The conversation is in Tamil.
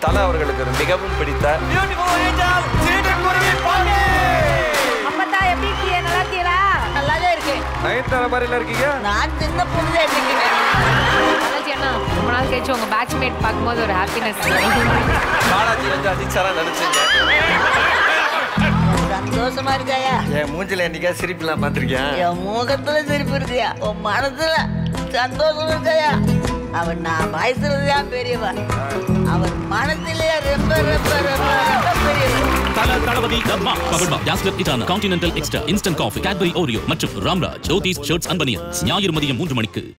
தல அவர்களுக்கு மிகவும் பிடித்த அப்பத்தா எப்படி இருக்கீங்க நல்லா இருக்கீங்களா நல்லாவே இருக்கு நயன்தாரா மாதிரில இருக்கீங்க நான் சின்ன பொண்ணு இருக்கேன் பாலாஜி அண்ணா ரொம்ப நாள் கழிச்சு உங்க பேட்ச்மேட் பார்க்கும்போது ஒரு ஹாப்பினஸ் பாலாஜி வந்து அஜித் சாரா நடிச்சீங்க சந்தோஷமா இருக்காயா என் மூஞ்சில என்னைக்கா சிரிப்புலாம் பார்த்திருக்கேன் என் முகத்துல சிரிப்பு இருக்கியா உன் மனசுல சந்தோஷம் இருக்காயா அவன் நான் வயசுலதான் பெரியவன் அவன் மனசுலயே ரொம்ப ரொம்ப ரொம்ப ரொம்ப பெரியவன் தல தளபதி தர்மா பவர்மா யாஸ்லர் இட்டான continental extra instant coffee Cadbury Oreo மற்றும் ராம்ராஜ் ஜோதிஸ் ஷர்ட்ஸ் அண்ட் பனியன்ஸ் ஞாயிறு மதியம் மூன்று மணிக்கு